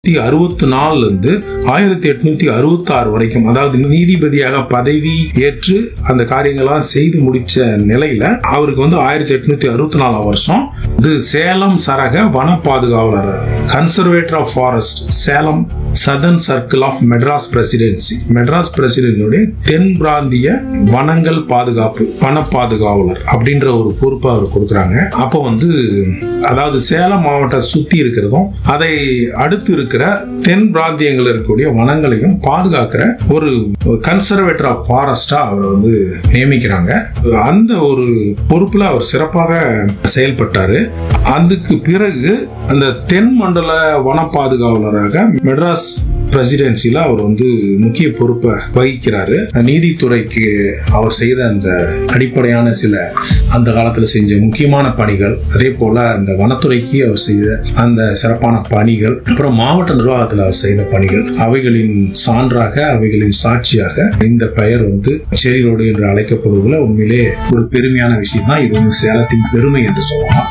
அறுபத்தி நாலுல இருந்து ஆயிரத்தி எட்நூத்தி அறுபத்தி ஆறு வரைக்கும் அதாவது நீதிபதியாக பதவி ஏற்று அந்த காரியங்கள்லாம் செய்து முடிச்ச நிலையில அவருக்கு வந்து ஆயிரத்தி எட்நூத்தி அறுபத்தி நாலாம் வருஷம் இது சேலம் சரக வன பாதுகாவலர் conservator of forest Salem southern circle of Madras presidency Madras பிரசிடென்சியுடைய தென் பிராந்திய வனங்கள் பாதுகாப்பு வன பாதுகாவலர் அப்படின்ற ஒரு பொறுப்பை அவர் கொடுக்குறாங்க அப்போ வந்து அதாவது சேலம் மாவட்டம் சுத்தி இருக்கிறதும் அதை அடுத்து இருக்கிற தென் பிராந்தியங்கள் இருக்கக்கூடிய வனங்களையும் பாதுகாக்கிற ஒரு கன்சர்வேட்டர் ஆஃப் ஃபாரஸ்டா அவர் வந்து நியமிக்கிறாங்க அந்த ஒரு பொறுப்புல அவர் சிறப்பாக செயல்பட்டாரு அதுக்கு பிறகு அந்த தென் மண்டல வன பாதுகாவலராக மெட்ராஸ் பிரசிடென்சில அவர் வந்து முக்கிய பொறுப்பை வகிக்கிறாரு நீதித்துறைக்கு அவர் செய்த அந்த அடிப்படையான சில அந்த காலத்துல செஞ்ச முக்கியமான பணிகள் அதே போல அந்த வனத்துறைக்கு அவர் செய்த அந்த சிறப்பான பணிகள் அப்புறம் மாவட்ட நிர்வாகத்தில் அவர் செய்த பணிகள் அவைகளின் சான்றாக அவைகளின் சாட்சியாக இந்த பெயர் வந்து செரி ரோடு என்று அழைக்கப்படுவதில் உண்மையிலே ஒரு பெருமையான விஷயம் தான் இது வந்து சேலத்தின் பெருமை என்று சொல்லலாம்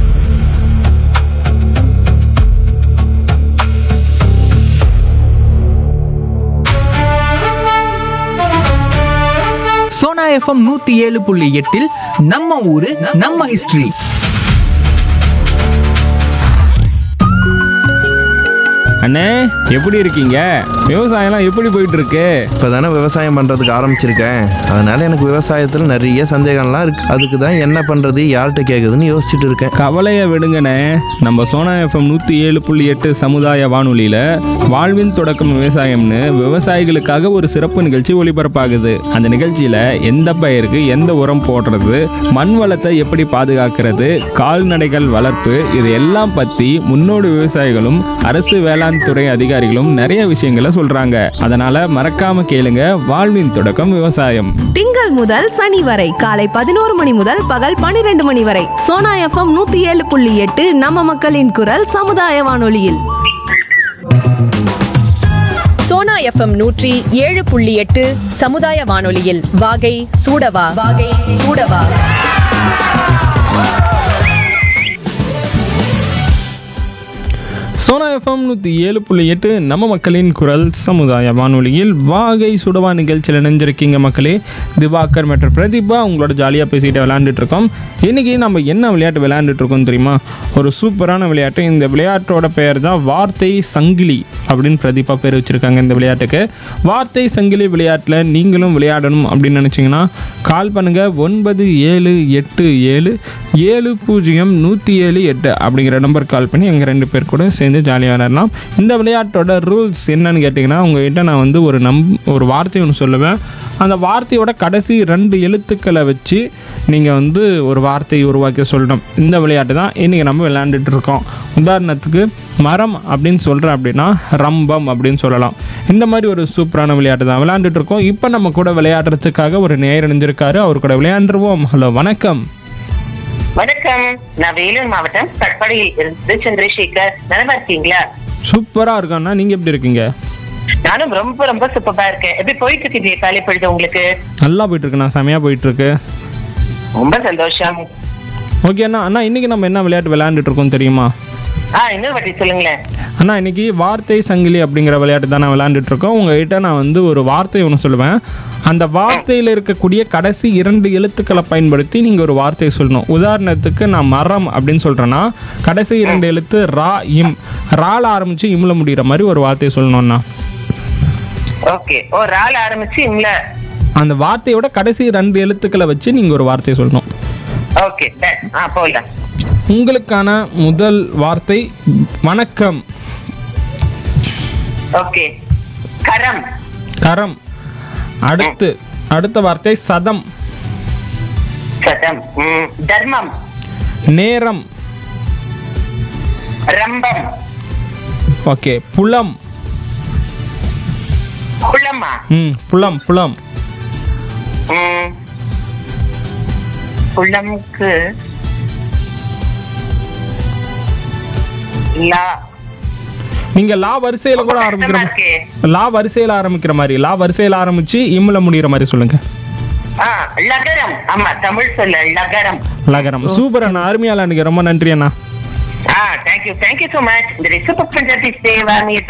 சோனா எஃப்எம் நூத்தி ஏழு புள்ளி எட்டில் நம்ம ஊரு நம்ம ஹிஸ்டரி அண்ணே எப்படி இருக்கீங்க விவசாயம்லாம் எப்படி போயிட்டு இருக்கு இப்போ தானே விவசாயம் பண்ணுறதுக்கு ஆரம்பிச்சிருக்கேன் அதனால் எனக்கு விவசாயத்தில் நிறைய சந்தேகம்லாம் இருக்குது அதுக்கு தான் என்ன பண்ணுறது யார்கிட்ட கேட்குதுன்னு யோசிச்சுட்டு இருக்கேன் கவலையை விடுங்கண்ணே நம்ம சோனா எஃப்எம் நூற்றி ஏழு புள்ளி எட்டு சமுதாய வானொலியில் வாழ்வின் தொடக்கம் விவசாயம்னு விவசாயிகளுக்காக ஒரு சிறப்பு நிகழ்ச்சி ஒளிபரப்பாகுது அந்த நிகழ்ச்சியில் எந்த பயிருக்கு எந்த உரம் போடுறது மண் வளத்தை எப்படி பாதுகாக்கிறது கால்நடைகள் வளர்ப்பு இது எல்லாம் பற்றி முன்னோடி விவசாயிகளும் அரசு வேளாண் துறை அதிகாரிகளும் நிறைய விஷயங்களை சொல்கிறாங்க அதனால் மறக்காம கேளுங்க வாழ்வின் தொடக்கம் விவசாயம் திங்கள் முதல் சனி வரை காலை பதினோரு மணி முதல் பகல் பனிரெண்டு மணி வரை சோனா எஃப்எம் நூத்தி ஏழு புள்ளி எட்டு நம்ம மக்களின் குரல் சமுதாய வானொலியில் சோனா எஃப்எம் நூற்றி ஏழு புள்ளி எட்டு சமுதாய வானொலியில் வாகை சூடவா வாகை சூடவா சோனா எஃப்எம் நூற்றி ஏழு புள்ளி எட்டு நம்ம மக்களின் குரல் சமுதாய வானொலியில் வாகை சுடவா நிகழ்ச்சியில் இணைஞ்சிருக்கீங்க மக்களே திவாகர் மற்றும் பிரதீபா உங்களோட ஜாலியாக பேசிட்டு விளையாண்டுட்டு இருக்கோம் இன்றைக்கி நம்ம என்ன விளையாட்டு விளையாண்டுட்டு இருக்கோம் தெரியுமா ஒரு சூப்பரான விளையாட்டு இந்த விளையாட்டோட பெயர் தான் வார்த்தை சங்கிலி அப்படின்னு பிரதீபா பேர் வச்சுருக்காங்க இந்த விளையாட்டுக்கு வார்த்தை சங்கிலி விளையாட்டில் நீங்களும் விளையாடணும் அப்படின்னு நினச்சிங்கன்னா கால் பண்ணுங்கள் ஒன்பது ஏழு எட்டு ஏழு ஏழு பூஜ்ஜியம் நூற்றி ஏழு எட்டு அப்படிங்கிற நம்பர் கால் பண்ணி எங்கள் ரெண்டு பேர் கூட சேர்ந்து ஜாலியாக விளையாடலாம் இந்த விளையாட்டோட ரூல்ஸ் என்னன்னு கேட்டிங்கன்னா உங்ககிட்ட நான் வந்து ஒரு நம் ஒரு வார்த்தை ஒன்று சொல்லுவேன் அந்த வார்த்தையோட கடைசி ரெண்டு எழுத்துக்களை வச்சு நீங்கள் வந்து ஒரு வார்த்தையை உருவாக்கி சொல்லணும் இந்த விளையாட்டு தான் இன்றைக்கி நம்ம விளையாண்டுட்டு இருக்கோம் உதாரணத்துக்கு மரம் அப்படின்னு சொல்கிறேன் அப்படின்னா ரம்பம் அப்படின்னு சொல்லலாம் இந்த மாதிரி ஒரு சூப்பரான விளையாட்டு தான் விளையாண்டுட்டு இருக்கோம் இப்போ நம்ம கூட விளையாடுறதுக்காக ஒரு நேர் இணைஞ்சிருக்காரு அவர் கூட விளையாண்டுருவோம் ஹலோ வணக்கம் வணக்கம் நான் வேலூர் மாவட்டம் கட்பாடியில் இருந்து சந்திரசேகர் நலமா இருக்கீங்களா சூப்பராக இருக்கோண்ணா நீங்கள் எப்படி இருக்கீங்க நானும் ரொம்ப ரொம்ப சூப்பரா இருக்கேன் எப்படி போயிட்டு இருக்கு காலை பொழுது உங்களுக்கு நல்லா போயிட்டு இருக்குண்ணா செமையாக போயிட்டு இருக்கு ரொம்ப சந்தோஷம் ஓகே அண்ணா அண்ணா இன்னைக்கு நம்ம என்ன விளையாட்டு விளையாண்டுட்டு இருக்கோம் தெரியுமா ஆ இன்னொரு வாட்டி சொல்லுங்களேன் அண்ணா இன்னைக்கு வார்த்தை சங்கிலி அப்படிங்கிற விளையாட்டு தான் நான் விளையாண்டுட்டு இருக்கோம் உங்ககிட்ட நான் வந்து ஒரு வார்த்தை ஒன்று சொல்லுவேன் அந்த வார்த்தையில் இருக்கக்கூடிய கடைசி இரண்டு எழுத்துக்களை பயன்படுத்தி நீங்கள் ஒரு வார்த்தையை சொல்லணும் உதாரணத்துக்கு நான் மரம் அப்படின்னு சொல்கிறேன்னா கடைசி இரண்டு எழுத்து ரா இம் ரால ஆரம்பித்து இம்ல முடிகிற மாதிரி ஒரு வார்த்தையை சொல்லணும்ண்ணா ஓகே ஓ ரால் ஆரம்பிச்சு இல்ல அந்த வார்த்தையோட கடைசி ரெண்டு எழுத்துக்களை வச்சு நீங்கள் ஒரு வார்த்தையை சொல்லணும் ஓகே டன். ஆ போகலாம் உங்களுக்கான முதல் வார்த்தை வணக்கம் ஓகே கரம் கரம் அடுத்து அடுத்த வார்த்தை சதம் சதம் ம், தர்மம் நேரம் ரம்பம் ஓகே புலம் குளமா ம் புலம் புலம் ம். குளம்க்கு லா நீங்க லா வரிசையில கூட ஆரம்பிக்கிற கஷ்டமா இருக்கே. லா வரிசையில ஆரம்பிக்கிற மாதிரி லா வரிசையில ஆரம்பிச்சு இம்ல முடிகிற மாதிரி சொல்லுங்க ஆ லகரம் ஆமா தமிழ் சொல்ல லகரம் லகரம் சூப்பர் அண்ணா அருமையால எனக்கு ரொம்ப நன்றி அண்ணா Ah, thank you. Thank you so much. The recipe of Punjabi Seva